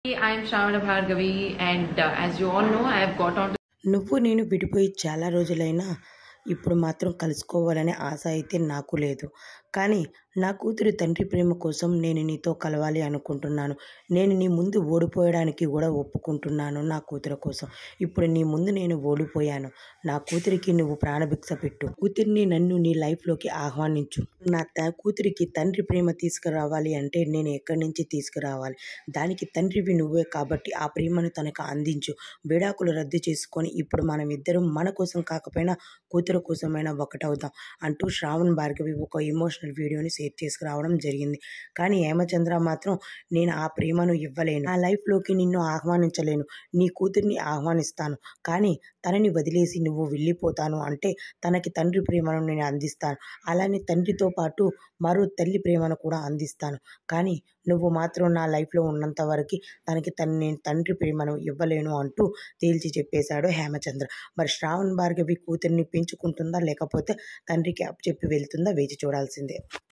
I am Shravana Bhargavi, and uh, as you all know, I have got on to నువ్వు నేను విడిపోయి చాలా రోజులైనా ఇప్పుడు మాత్రం కలుసుకోవాలనే ఆశ అయితే నాకు లేదు కానీ నా కూతురి తండ్రి ప్రేమ కోసం నేను నీతో కలవాలి అనుకుంటున్నాను నేను నీ ముందు ఓడిపోయడానికి కూడా ఒప్పుకుంటున్నాను నా కూతురు కోసం ఇప్పుడు నీ ముందు నేను ఓడిపోయాను నా కూతురికి నువ్వు ప్రాణభిక్ష పెట్టు కూతురిని నన్ను నీ లైఫ్లోకి ఆహ్వానించు నా త కూతురికి తండ్రి ప్రేమ తీసుకురావాలి అంటే నేను ఎక్కడి నుంచి తీసుకురావాలి దానికి తండ్రివి నువ్వే కాబట్టి ఆ ప్రేమను తనకు అందించు విడాకులు రద్దు చేసుకొని ఇప్పుడు మనం ఇద్దరం మన కోసం కాకపోయినా కూతురు కోసమైనా ఒకటవుదాం అంటూ శ్రావణ్ భార్గవి ఒక ఎమోషనల్ వీడియోని షేర్ చేసుకురావడం జరిగింది కానీ హేమచంద్ర మాత్రం నేను ఆ ప్రేమను ఇవ్వలేను నా లైఫ్లోకి నిన్ను ఆహ్వానించలేను నీ కూతుర్ని ఆహ్వానిస్తాను కానీ తనని వదిలేసి నువ్వు వెళ్ళిపోతాను అంటే తనకి తండ్రి ప్రేమను నేను అందిస్తాను అలానే తండ్రితో పాటు మరో తల్లి ప్రేమను కూడా అందిస్తాను కానీ నువ్వు మాత్రం నా లైఫ్లో ఉన్నంత వరకు తనకి తన నేను తండ్రి ప్రేమను ఇవ్వలేను అంటూ తేల్చి చెప్పేశాడు హేమచంద్ర మరి శ్రావణ్ భార్గవి కూతుర్ని పెంచుకుంటుందా లేకపోతే తండ్రికి చెప్పి వెళ్తుందా వేచి చూడాల్సిందే